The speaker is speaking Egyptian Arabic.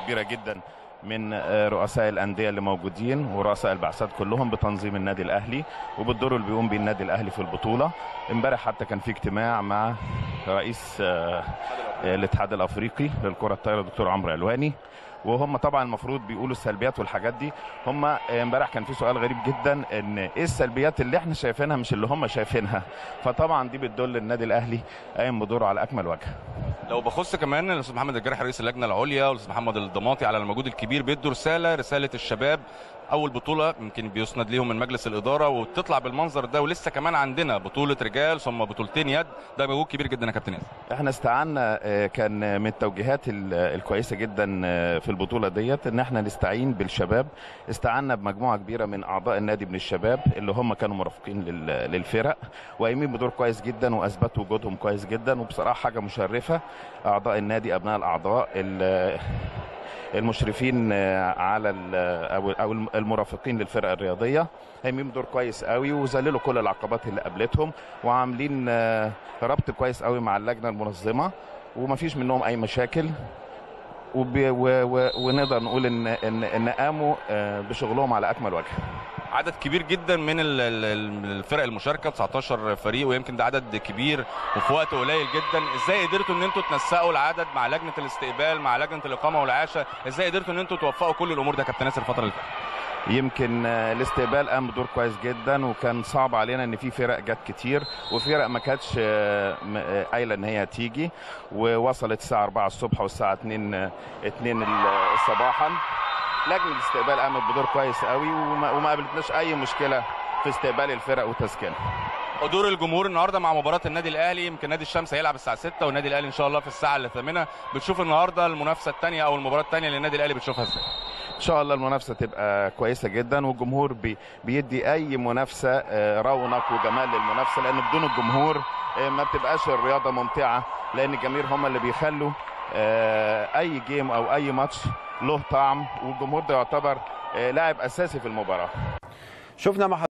كبيره جدا من آه، رؤساء الانديه اللي موجودين ورؤساء البعثات كلهم بتنظيم النادي الاهلي وبالدور اللي بيقوم بيه النادي الاهلي في البطوله امبارح حتى كان في اجتماع مع رئيس آه، آه، الاتحاد الافريقي للكره الطايره دكتور عمرو علواني وهم طبعا المفروض بيقولوا السلبيات والحاجات دي هم آه، امبارح كان في سؤال غريب جدا ان ايه السلبيات اللي احنا شايفينها مش اللي هم شايفينها فطبعا دي بتدل النادي الاهلي قايم بدوره على اكمل وجه لو بخص كمان الاستاذ محمد الجرح رئيس اللجنه العليا والاستاذ محمد الضماطي على المجهود الكبير بيدوا رساله رساله الشباب اول بطوله يمكن بيسند ليهم من مجلس الاداره وتطلع بالمنظر ده ولسه كمان عندنا بطوله رجال ثم بطولتين يد ده مجهود كبير جدا يا كابتن ياسر احنا استعنا آه، كان من التوجيهات ال- الكويسه جدا آه، في البطوله ديت ان احنا نستعين بالشباب استعنا بمجموعه كبيره من اعضاء النادي من الشباب اللي هم كانوا مرافقين لل- للفرق وقايمين بدور كويس جدا واثبتوا وجودهم كويس جدا وبصراحه حاجه مشرفه اعضاء النادي ابناء الاعضاء ال- المشرفين آه، على ال- او او المرافقين للفرق الرياضيه قايمين بدور كويس قوي وذللوا كل العقبات اللي قابلتهم وعاملين آه، ربط كويس قوي مع اللجنه المنظمه ومفيش منهم اي مشاكل وب- و- و- ونقدر نقول ان ان ان قاموا آه، بشغلهم على اكمل وجه عدد كبير جدا من ال- ال- ال- الفرق المشاركه 19 فريق ويمكن ده عدد كبير وفي وقت قليل جدا ازاي قدرتوا ان انتوا تنسقوا العدد مع لجنه الاستقبال مع لجنه الاقامه والعاشه ازاي قدرتوا ان انتوا توفقوا كل الامور ده يا كابتن ياسر الفتره اللي فاتت يمكن آه، الاستقبال قام بدور كويس جدا وكان صعب علينا ان في فرق جت كتير وفرق ما كانتش آه، م- آه، قايله ان هي تيجي ووصلت الساعه 4 الصبح والساعه 2 آه، 2 ال- صباحا لجنه الاستقبال قامت بدور كويس قوي وما وما قابلتناش اي مشكله في استقبال الفرق وتسكينها حضور الجمهور النهارده مع مباراه النادي الاهلي يمكن نادي الشمس هيلعب الساعه 6 والنادي الاهلي ان شاء الله في الساعه الثامنه بتشوف النهارده المنافسه الثانيه او المباراه الثانيه للنادي الاهلي بتشوفها ازاي ان شاء الله المنافسه تبقى كويسه جدا والجمهور بي بيدي اي منافسه آه، رونق وجمال للمنافسه لان بدون الجمهور آه، ما بتبقاش الرياضه ممتعه لان الجماهير هم اللي بيخلوا آه، اي جيم او اي ماتش له طعم والجمهور ده يعتبر آه، لاعب اساسي في المباراه شفنا مع